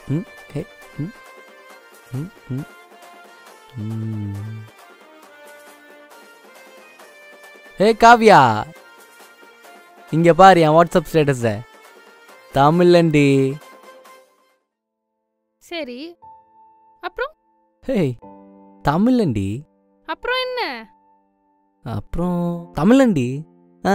ம் ஹே ம் ம் ம் ம். ஏ காவ்யா இங்க பாரு என் வாட்ஸ்அப் ஸ்டேட்டஸ தமிழ்லண்டி சரி அப்புறம் ஹேய் தமிழ்லண்டி அப்புறம் என்ன அப்புறம் தமிழ்லண்டி ஆ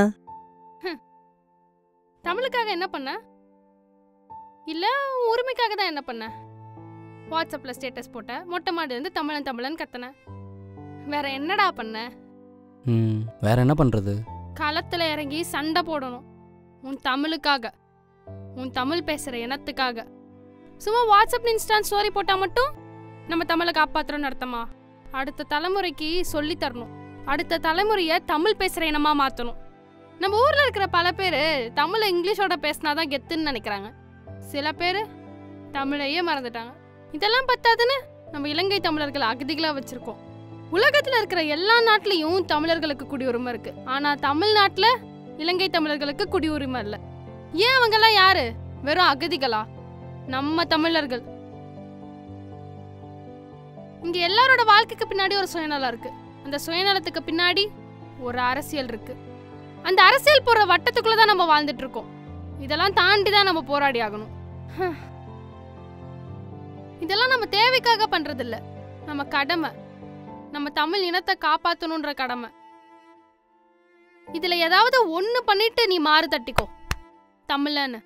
தமிழுக்காக என்ன பண்ண இல்ல உன் உரிமைக்காக தான் என்ன பண்ண வாட்ஸ்அப்ல ஸ்டேட்டஸ் போட்ட மொட்டை மாடி வந்து தமிழன் தமிழன் கத்தன வேற என்னடா பண்ண ம் வேற என்ன பண்றது களத்துல இறங்கி சண்டை போடணும் உன் தமிழுக்காக உன் தமிழ் பேசுற இனத்துக்காக சும்மா வாட்ஸ்அப் இன்ஸ்டா ஸ்டோரி போட்டா மட்டும் நம்ம தமிழை காப்பாத்துறோம்னு அர்த்தமா அடுத்த தலைமுறைக்கு சொல்லி தரணும் அடுத்த தலைமுறைய தமிழ் பேசுற இனமா மாத்தணும் நம்ம ஊர்ல இருக்கிற பல பேர் தமிழை இங்கிலீஷோட பேசினாதான் கெத்துன்னு நினைக்கிறாங்க சில பேர் தமிழையே மறந்துட்டாங்க இதெல்லாம் பத்தாதுன்னு நம்ம இலங்கை தமிழர்கள் அகதிகளா வச்சிருக்கோம் உலகத்துல இருக்கிற எல்லா நாட்டிலையும் தமிழர்களுக்கு குடியுரிமை இருக்கு ஆனா தமிழ்நாட்டுல இலங்கை தமிழர்களுக்கு குடியுரிமை இல்ல ஏன் அவங்கெல்லாம் யாரு வெறும் அகதிகளா நம்ம தமிழர்கள் இங்க எல்லாரோட வாழ்க்கைக்கு பின்னாடி ஒரு சுயநலம் இருக்கு அந்த சுயநலத்துக்கு பின்னாடி ஒரு அரசியல் இருக்கு அந்த அரசியல் போற வட்டத்துக்குள்ள தான் நம்ம வாழ்ந்துட்டு இருக்கோம் இதெல்லாம் தாண்டி தான் நம்ம போராடி ஆகணும் ஹம். இதெல்லாம் நம்ம தேவைக்காக பண்றது இல்ல நம்ம கடமை நம்ம தமிழ் இனத்தை காப்பாத்தணும்ன்ற கடமை இதுல ஏதாவது ஒண்ணு பண்ணிட்டு நீ மாறு தட்டிக்கோ தமிழன்னு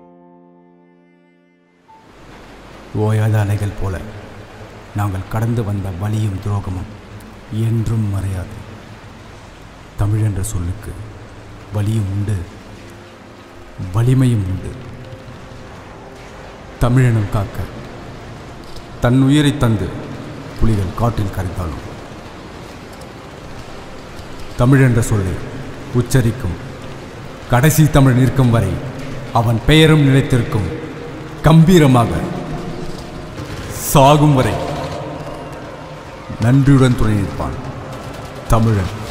ஓயாத அலைகள் போல நாங்கள் கடந்து வந்த வலியும் துரோகமும் என்றும் மறையாது தமிழ் என்ற சொல்லுக்கு வலியும் உண்டு வலிமையும் உண்டு தமிழினம் காக்க தன் உயிரை தந்து புலிகள் காற்றில் கரைத்தாலும் தமிழ் என்ற சொல்லை உச்சரிக்கும் கடைசி தமிழ் நிற்கும் வரை அவன் பெயரும் நிலைத்திருக்கும் கம்பீரமாக சாகும் வரை நன்றியுடன் துணை நிற்பான் தமிழன்